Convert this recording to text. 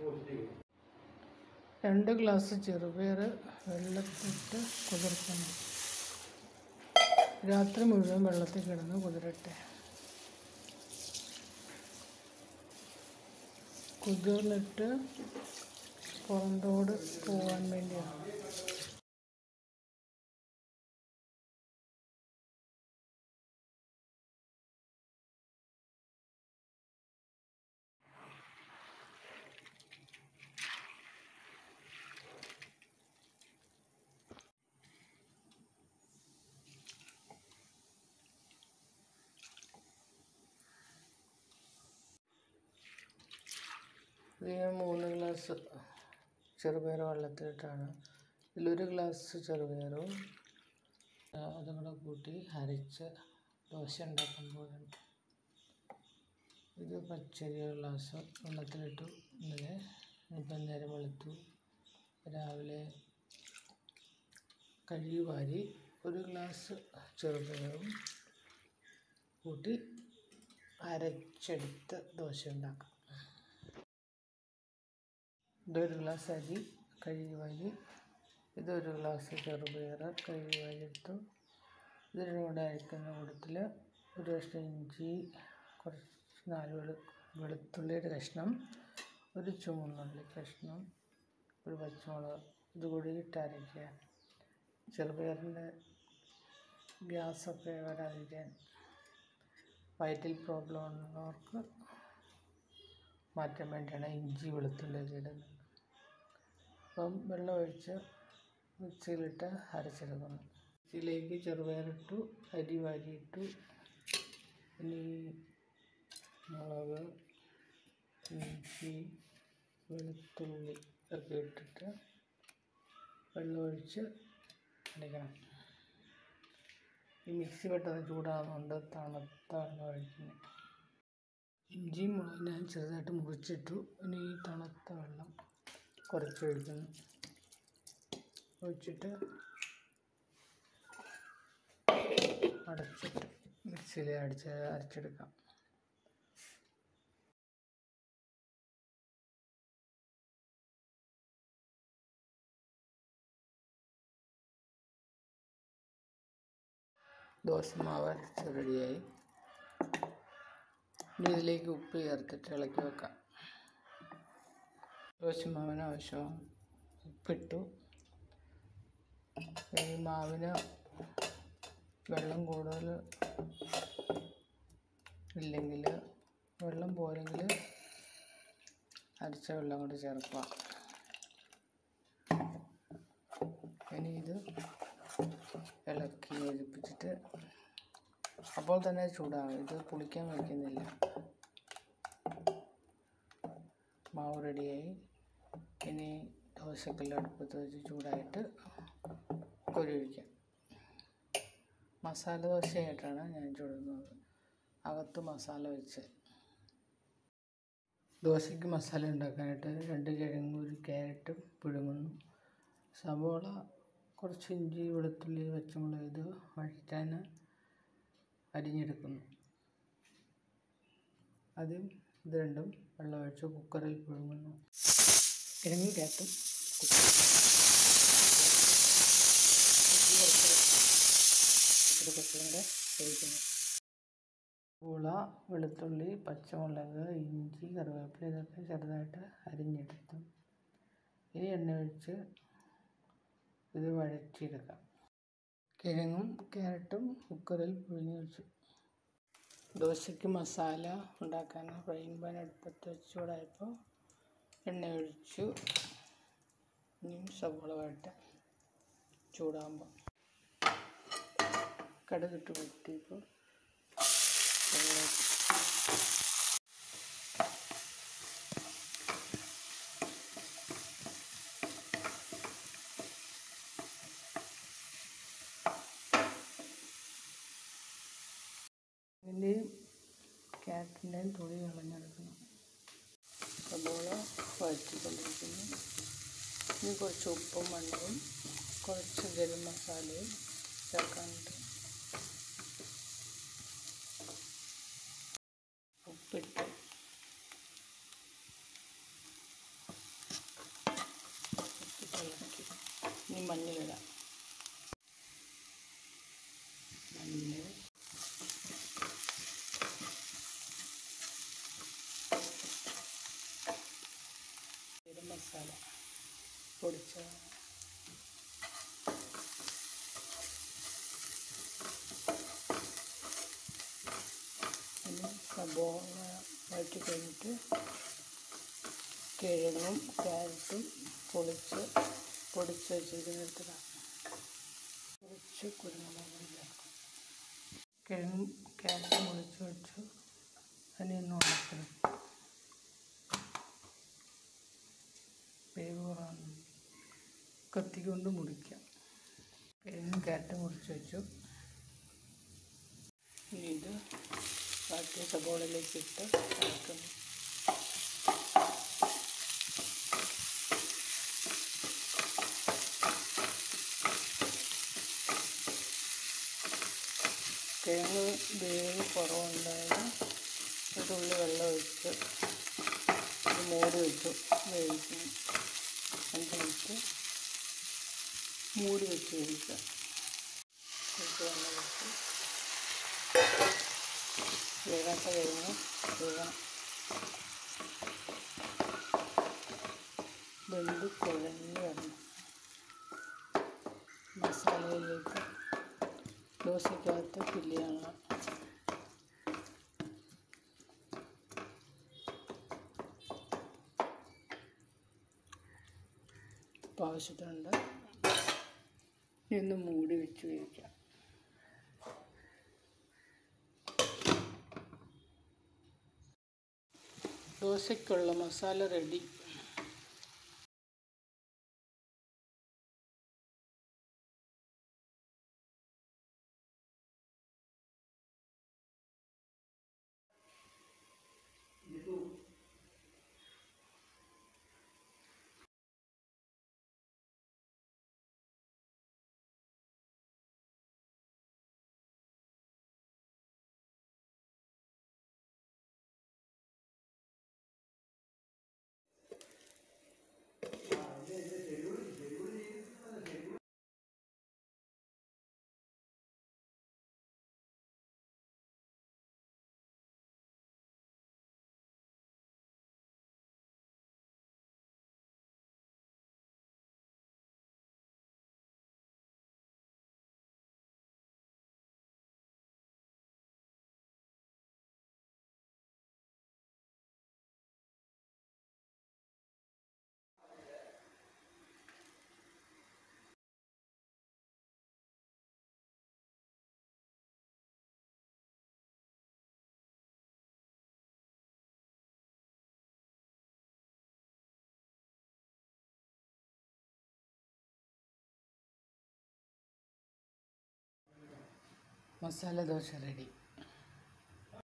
രണ്ട് ഗ്ലാസ് ചെറുപയർ വെള്ളത്തിലിട്ട് കുതിർക്കണം രാത്രി മുഴുവൻ വെള്ളത്തിൽ കിടന്ന് കുതിരട്ടെ കുതിർന്നിട്ട് പുറന്തോട് പോകാൻ വേണ്ടിയാണ് ഇത് ഞാൻ മൂന്ന് ഗ്ലാസ് ചെറുപയർ വെള്ളത്തിലിട്ടാണ് ഇതിലൊരു ഗ്ലാസ് ചെറുപയറും ആ, അതും കൂടെ കൂട്ടി അരച്ച് ദോശ ഉണ്ടാക്കുമ്പോഴാണ് ഇത് പച്ചരി ഒരു ഗ്ലാസ് വെള്ളത്തിലിട്ടു ഇന്നലെ ഇപ്പം നേരം വെളുത്തു രാവിലെ കഴുകി വാരി ഒരു ഗ്ലാസ് ചെറുപയറും കൂട്ടി അരച്ചെടുത്ത് ദോശ ഉണ്ടാക്കാം ഇതൊരു ഗ്ലാസ് അരി കഴുകി വാരി ഇതൊരു ഗ്ലാസ് ചെറുപയർ കഴുകി വാരി എടുത്തു ഇതിൻ്റെ കൂടെ അരക്കുന്ന കൂട്ടത്തിൽ ഒരു കഷ്ണം ഇഞ്ചി കുറച്ച് നാല് വെളു വെളുത്തുള്ളിയുടെ കഷ്ണം ഒരു ചുമന്നുള്ളി കഷ്ണം ഒരു പച്ചമുളക് ഇത് കൂടി ഇട്ട് അരയ്ക്കുക ചെറുപയറിൻ്റെ ഗ്യാസൊക്കെ വരാതിരിക്കാൻ വയറ്റിൽ പ്രോബ്ലം ഉള്ളവർക്ക് മാറ്റാൻ വേണ്ടിയാണ് ഇഞ്ചി വെളുത്തുള്ളിയൊക്കെ ഇടുന്നത് അപ്പം വെള്ളം ഒഴിച്ച് മിക്സിയിലിട്ട് അരച്ചെടുക്കുന്നു മിക്സിയിലേക്ക് ചെറുപയറിട്ടു അരി വാരിയിട്ടു ഇനി മുളക് ഇഞ്ചി വെളുത്തുള്ളി ഒക്കെ ഇട്ടിട്ട് വെള്ളം ഒഴിച്ച് അരയ്ക്കണം ഈ മിക്സി പെട്ടെന്ന് ചൂടാകുന്നുണ്ട് തണുത്ത വെള്ളം ഒഴിക്കുന്നത് ഇഞ്ചിയും മുളകും ഞാൻ ചെറുതായിട്ട് മുറിച്ചിട്ടു ഇനി ഈ തണുത്ത വെള്ളം കുറച്ച് ഒഴിക്കുന്നു ഒഴിച്ചിട്ട് അടച്ചിട്ട് മിക്സിയിൽ അടിച്ച് അരച്ചെടുക്കാം ദോശമാവ് അരച്ച് റെഡിയായി ഇനി ഇതിലേക്ക് ഉപ്പ് ചേർത്തിട്ട് ഇളക്കി വെക്കാം ദോശമാവിന് ആവശ്യമാണ് ഉപ്പിട്ടു ഈ മാവിന് വെള്ളം കൂടുതൽ ഇല്ലെങ്കിൽ വെള്ളം പോരെങ്കിൽ അരച്ച വെള്ളം കൂടി ചേർക്കുക ഇനി ഇത് ഇളക്കി യോജിപ്പിച്ചിട്ട് അപ്പോൾ തന്നെ ചൂടാകും ഇത് പുളിക്കാൻ വയ്ക്കുന്നില്ല മാവ് റെഡിയായി ഇനി ദോശക്കല്ല് അടുപ്പത്ത് വെച്ച് ചൂടായിട്ട് കൊരിയൊഴിക്കാം മസാല ദോശയായിട്ടാണ് ഞാൻ ചുടുന്നത് അകത്ത് മസാല വെച്ച് ദോശയ്ക്ക് മസാല ഉണ്ടാക്കാനായിട്ട് രണ്ട് കിഴങ്ങും ഒരു ക്യാരറ്റും പുഴുങ്ങുന്നു സവോള കുറച്ച് ഇഞ്ചി വെളുത്തുള്ളി പച്ചമുളക് ഇത് വഴറ്റാൻ അരിഞ്ഞെടുക്കുന്നു ആദ്യം ഇത് രണ്ടും വെള്ളം ഒഴിച്ച് കുക്കറിൽ പുഴുങ്ങുന്നു കിഴങ്ങിക്കകത്തും കുറച്ചും കൂടെ ഒഴിക്കുന്നു പൂള വെളുത്തുള്ളി പച്ചമുളക് ഇഞ്ചി കറിവേപ്പില ഇതൊക്കെ ചെറുതായിട്ട് അരിഞ്ഞെടുത്തു ഇനി എണ്ണ ഒഴിച്ച് ഇത് വഴറ്റിയെടുക്കാം കിഴങ്ങും ക്യാരറ്റും കുക്കറിൽ പുഴുങ്ങി വെച്ചു ദോശയ്ക്ക് മസാല ഉണ്ടാക്കാൻ ഫ്രൈങ് പാൻ അടുപ്പത്ത് വെച്ച് ചൂടായപ്പോൾ എണ്ണ ഒഴിച്ചു ഇനിയും സവോള വഴറ്റാം ചൂടാകുമ്പോൾ കടുകിട്ട് പൊട്ടിയപ്പോൾ സവോള ഇതിൻ്റെയും ക്യാരറ്റിൻ്റെയും തൊലി കളഞ്ഞെടുക്കണം സബോള വഴറ്റിക്കൊണ്ടിരിക്കുന്നു ഇനി കുറച്ച് ഉപ്പും മണ്ണും കുറച്ച് ഗരം മസാലയും ചേർക്കാനുണ്ട് ഉപ്പിട്ട് മഞ്ഞളിടാം മഞ്ഞൾ ഗരം മസാല പൊടിച്ച പിന്നെ സബോള വഴറ്റി കഴിഞ്ഞിട്ട് കിഴങ്ങും ക്യാരറ്റും പൊളിച്ച് പൊടിച്ച് വെച്ചിരിക്കുന്നിടത്തിടാം കുറച്ച് കുരുമുളക് പൊടി ചേർക്കും കിഴങ്ങും ക്യാരറ്റും പൊളിച്ച് വെച്ചു അതിനെ ഒന്ന് ഉണക്കണം വേവ് കുറവാണ് കത്തി കൊണ്ട് മുറിക്കാം കിഴങ്ങും ക്യാരറ്റും മുറിച്ച് വെച്ചു ഇനി ഇത് വാട്ടിയ സബോളയിലേക്ക് ഇട്ട് ഇളക്കുന്നു കിഴങ്ങ് വേവ് കുറവുണ്ടായാലും ഒരു തുള്ളി വെള്ളം ഒഴിച്ച് ഇത് മൂടി വെച്ചു വേവിക്കുന്നു അഞ്ച് മിനിറ്റ് മൂടി വെച്ച് വേവിക്കുക കുറച്ച് വെള്ളം വെച്ച് വേകാത്ത കിഴങ്ങ് വേകണം വെന്ത് കുഴഞ്ഞ് വരണം മസാലയിലേക്ക് ദോശക്കകത്ത് ഫില്ല് ചെയ്യണം ഇപ്പോൾ ആവശ്യത്തിനുണ്ട് ഇനി ഒന്ന് മൂടി വെച്ച് വേവിക്കാം ദോശയ്ക്കുള്ള മസാല റെഡി മസാല ദോശ റെഡി